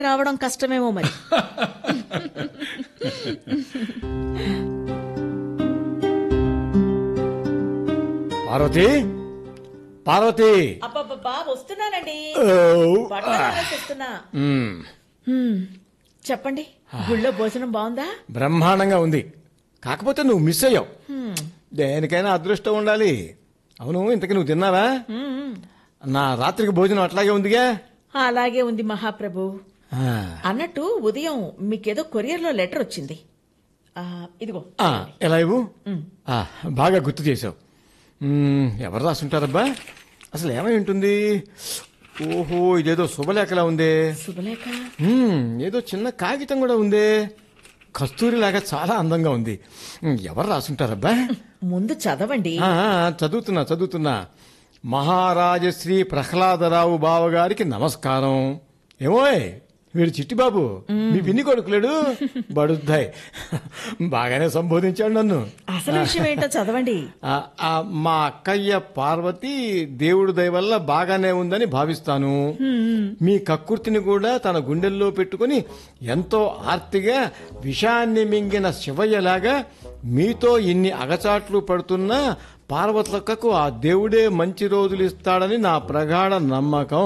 రావడం కష్టమేమో మరి పార్వతి పార్వతి అబ్బబ్బబ్బా వస్తున్నానండి ఓ, బట్టలు ఆరేసి వస్తున్నా మ్మ్. హ్మ్, చెప్పండి గుళ్ళో భోజనం బాగుందా బ్రహ్మాండంగా ఉంది కాకపోతే నువ్వు మిస్ అయ్యావు హ్మ్, దేనికైనా అదృష్టం ఉండాలి అవును ఇంతకీ నువ్వు తిన్నావా హ్మ్. నా రాత్రికి భోజనం అట్లాగే ఉందిగా అలాగే ఉంది మహాప్రభు ఆ, అన్నట్టు ఉదయం మీకేదో కొరియర్లో లెటర్ వచ్చింది ఆ, ఇదిగో ఆ, ఎలా ఇవ్వు మ్. ఆ, బాగా గుర్తు చేసావు మ్, ఎవరు రాసుంటారబ్బా అసలు ఏమై ఉంటుంది ఓహో ఇదేదో శుభలేఖలా ఉందే శుభలేఖ మ్, ఏదో చిన్న కాగితం కూడా ఉందే కస్తూరిలాగా చాలా అందంగా ఉంది మ్, ఎవరు రాసుంటారబ్బా ముందు చదవండి ఆ, ఆ, చదువుతున్నా చదువుతున్నా మహారాజశ్రీ ప్రహ్లాదరావు బావగారికి నమస్కారం ఏమోయ్ వీడు చిట్టిబాబు మీ పిన్ని కొడుకులేడు బడుద్దాయ్ బాగానే సంబోధించాడు నన్ను అసలు విషయం ఏంటో చదవండి ఆ, ఆ, మా అక్కయ్య పార్వతి దేవుడి దయ వల్ల బాగానే ఉందని భావిస్తాను మీ కక్కుర్తిని కూడా తన గుండెల్లో పెట్టుకుని ఎంతో ఆర్తిగా విషాన్ని మింగిన శివయ్యలాగా మీతో ఇన్ని అగచాట్లు పడుతున్నా పార్వతలక్కకు ఆ దేవుడే మంచి రోజులు ఇస్తాడని నా ప్రగాఢ నమ్మకం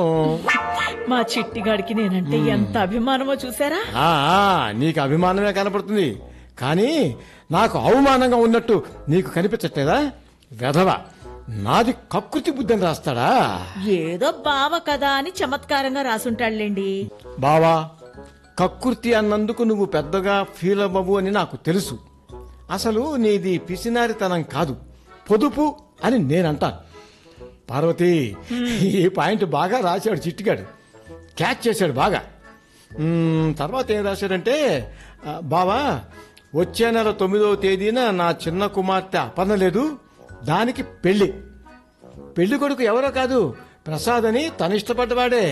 మా చిట్టిగాడికి నేనంటే ఎంత అభిమానమో చూసారా ఆ, ఆ, నీకు అభిమానమే కనపడుతుంది కానీ నాకు అవమానంగా ఉన్నట్టు నీకు కనిపించట్లేదా వెధవ నాది కకృతి బుద్ధిని రాస్తాడా ఏదో బావ కదా అని చమత్కారంగా రాసుంటాడులేండి బావా కకృతి అన్నందుకు నువ్వు పెద్దగా ఫీల్ అవ్వవు అని నాకు తెలుసు అసలు నీది పిసినారితనం కాదు పొదుపు అని నేనంటాను పార్వతి ఈ పాయింట్ బాగా రాశాడు చిట్టిగాడు క్యాచ్ చేశాడు బాగా మ్మ్, తర్వాత ఏం రాశాడంటే ఆ, బావా వచ్చే నెల తొమ్మిదవ తేదీన నా చిన్న కుమార్తె అపర్ణ లేదు దానికి పెళ్లి పెళ్లి కొడుకు ఎవరో కాదు ప్రసాద్ అని తను ఇష్టపడ్డవాడే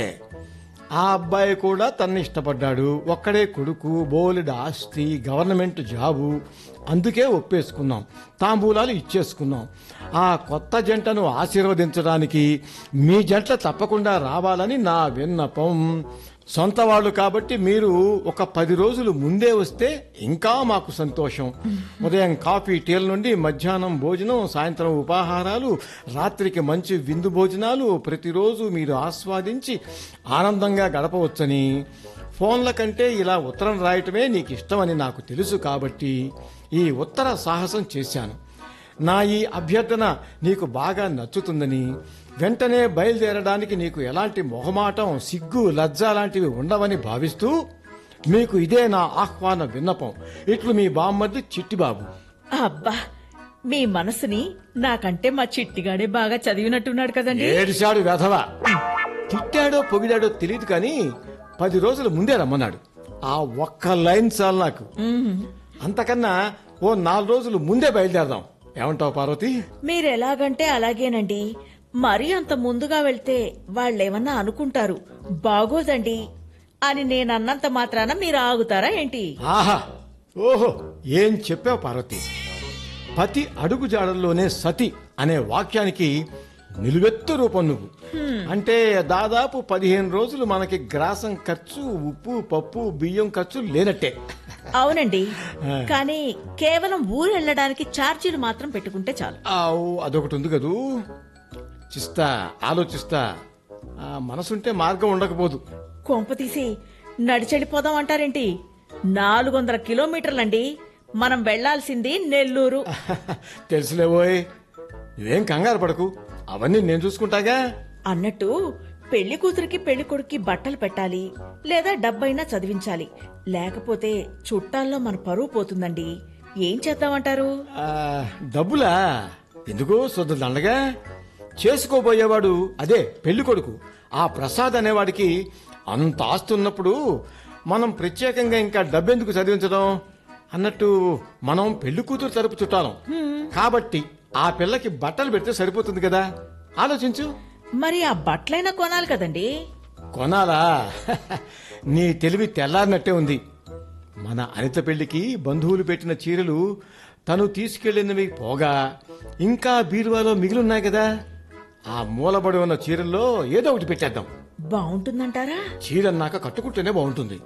ఆ అబ్బాయి కూడా తన్ని ఇష్టపడ్డాడు ఒక్కడే కొడుకు బోలెడు ఆస్తి గవర్నమెంట్ జాబు అందుకే ఒప్పేసుకున్నాం తాంబూలాలు ఇచ్చేసుకున్నాం ఆ కొత్త జంటను ఆశీర్వదించడానికి మీ జంట తప్పకుండా రావాలని నా విన్నపం సొంత వాళ్ళు కాబట్టి మీరు ఒక పది రోజులు ముందే వస్తే ఇంకా మాకు సంతోషం ఉదయం కాఫీ టీల నుండి మధ్యాహ్నం భోజనం సాయంత్రం ఉపాహారాలు రాత్రికి మంచి విందు భోజనాలు ప్రతిరోజు మీరు ఆస్వాదించి ఆనందంగా గడపవచ్చని ఫోన్ల కంటే ఇలా ఉత్తరం రాయటమే నీకు ఇష్టమని నాకు తెలుసు కాబట్టి ఈ ఉత్తర సాహసం చేశాను నా ఈ అభ్యర్థన నీకు బాగా నచ్చుతుందని వెంటనే బయలుదేరడానికి నీకు ఎలాంటి మొహమాటం సిగ్గు లజ్జ లాంటివి ఉండవని భావిస్తూ మీకు ఇదే నా ఆహ్వాన విన్నపం ఇట్లు మీ బామ్మర్ది చిట్టిబాబు అబ్బా మీ మనసుని నాకంటే మా చిట్టిగాడే బాగా చదివినట్టున్నాడు కదండి ఏడిశాడు వెధవ తిట్టాడో పొగిడాడో తెలియదు కానీ పది రోజుల ముందే రమ్మన్నాడు ఆ ఒక్క లైన్ చాలు నాకు అంతకన్నా ఓ నాలుగు రోజులు ముందే బయలుదేరదాం ఏమంటావు పార్వతి మీరు ఎలాగంటే అలాగేనండి మరీ అంత ముందుగా వెళ్తే వాళ్ళేమన్నా అనుకుంటారు బాగోదండి అని నేనన్నంత మాత్రాన మీరు ఆగుతారా ఏంటి ఆహా ఓహో ఏం చెప్పావు పార్వతి పతి అడుగు జాడల్లోనే సతి అనే వాక్యానికి నిలువెత్తు రూపం నువ్వు అంటే దాదాపు పదిహేను రోజులు మనకి గ్రాసం ఖర్చు ఉప్పు పప్పు బియ్యం ఖర్చు లేనట్టే అవునండి కానీ కేవలం ఊరు వెళ్ళడానికి ఛార్జీలు మాత్రం పెట్టుకుంటే చాలు ఆవు అదొకటి ఉంది కదూ చిస్తా ఆలోచిస్తా ఆ, మనసుంటే మార్గం ఉండకపోదు కొంప తీసి నడిచెళ్ళిపోదాం అంటారేంటి నాలుగు వందల కిలోమీటర్లండి మనం వెళ్లాల్సింది నెల్లూరు తెలుసులేవోయ్ నువ్వేం కంగారు పడకు అవన్నీ నేను చూసుకుంటాగా అన్నట్టు పెళ్లి కూతురికి పెళ్లి కొడుక్కి బట్టలు పెట్టాలి లేదా డబ్బైనా చదివించాలి లేకపోతే చుట్టాల్లో మన పరువు పోతుందండి ఏం చేద్దామంటారు ఆ, డబ్బులా ఎందుకు శుద్ధ దండగా చేసుకోబోయేవాడు అదే పెళ్లి కొడుకు ఆ ప్రసాద్ అనేవాడికి అంత ఆస్తి ఉన్నప్పుడు మనం ప్రత్యేకంగా ఇంకా డబ్బెందుకు చదివించడం అన్నట్టు మనం పెళ్లి కూతురు తరపు చుట్టాలం కాబట్టి ఆ పిల్లకి బట్టలు పెడితే సరిపోతుంది కదా ఆలోచించు మరి ఆ బట్టలైనా కొనాలి కదండి కొనాలా నీ తెలివి తెల్లారినట్టే ఉంది మన అనిత పెళ్లికి బంధువులు పెట్టిన చీరలు తను తీసుకెళ్లినవి పోగా ఇంకా బీరువాలో మిగిలిన్నాయి కదా ఆ మూలబడి ఉన్న చీరల్లో ఏదో ఒకటి పెట్టేద్దాం బాగుంటుందంటారా చీరన్నాక కట్టుకుంటేనే బాగుంటుంది